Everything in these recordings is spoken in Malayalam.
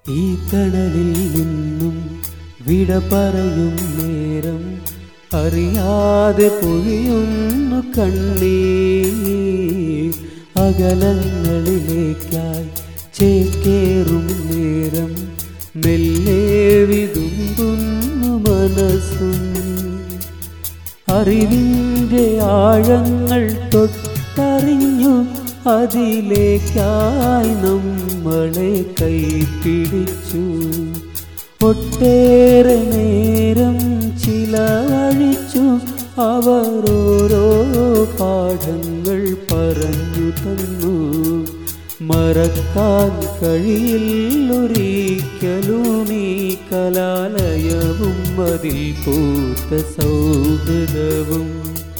ഈ തണലിൽ നിന്നും വിട പറയും നേരം അറിയാതെ പൊഴിയുന്നു കണ്ണീർ അകലങ്ങളിലേക്കായി ചേക്കേറും നേരം മെല്ലെ വിതുമ്പുന്നു മനസ്സും അറിവിൻ്റെ ആഴങ്ങൾ തൊട്ടറിഞ്ഞു അതിലേക്കായി നമ്മളെ കൈപിടിച്ചു ഒട്ടേറെ നേരം ചിലവഴിച്ചു അവർ ഓരോ പാഠങ്ങൾ പറഞ്ഞു തന്നു മറക്കാൻ കഴിയില്ലൊരിക്കലും ഈ കലാലയവും അതിൽ പൂത്ത സൗഹൃദവും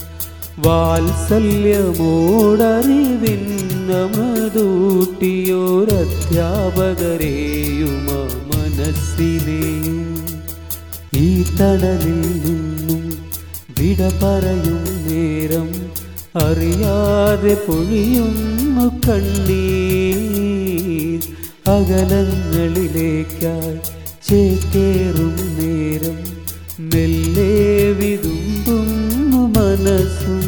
വാത്സല്യമോടറിവിന്നമതൂട്ടിയോരധ്യാപകരെയും ആ മനസ്സിനെയും ഈ തണലിൽ നിന്നും വിട പറയും നേരം അറിയാതെ പൊഴിയുന്നു കണ്ണീർ അകലങ്ങളിലേക്കായി ചേക്കേറും നേരം മെല്ലെ വിതുമ്പുന്നു മനസ്സും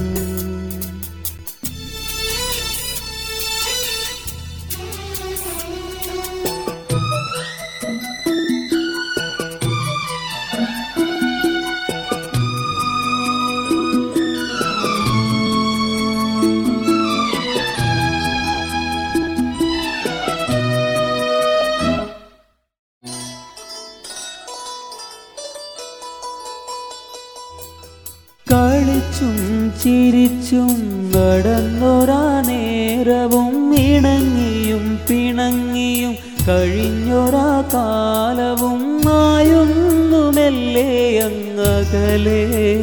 കളിച്ചും ചിരിച്ചും നടന്നൊരാ നേരവും ഇണങ്ങിയും പിണങ്ങിയും കഴിഞ്ഞൊരാ കാലവും മായുന്നുമെല്ലേ അങ്ങകലേ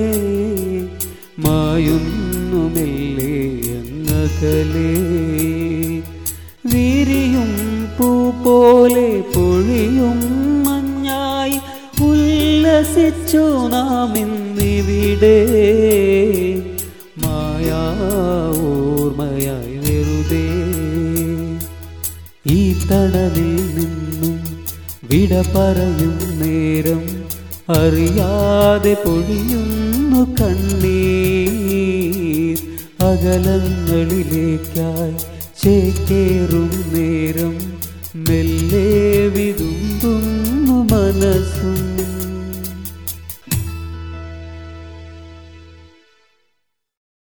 മായുന്നുമെല്ലേ അങ്ങകലേ വിരിയും പൂ പോലെ പൊഴിയും മഞ്ഞായി ഉല്ലസിച്ചു നാം ഇന്നിവിടെ മായാ ഓർമ്മയായി വെറുതെ ഈ തണലിൽ നിന്നും വിട പറയും നേരം അറിയാതെ പൊഴിയുന്നു കണ്ണീർ അകലങ്ങളിലേക്കായി ചേക്കേറും നേരം മെല്ലെ വിതുമ്പുന്നു മനസ്സും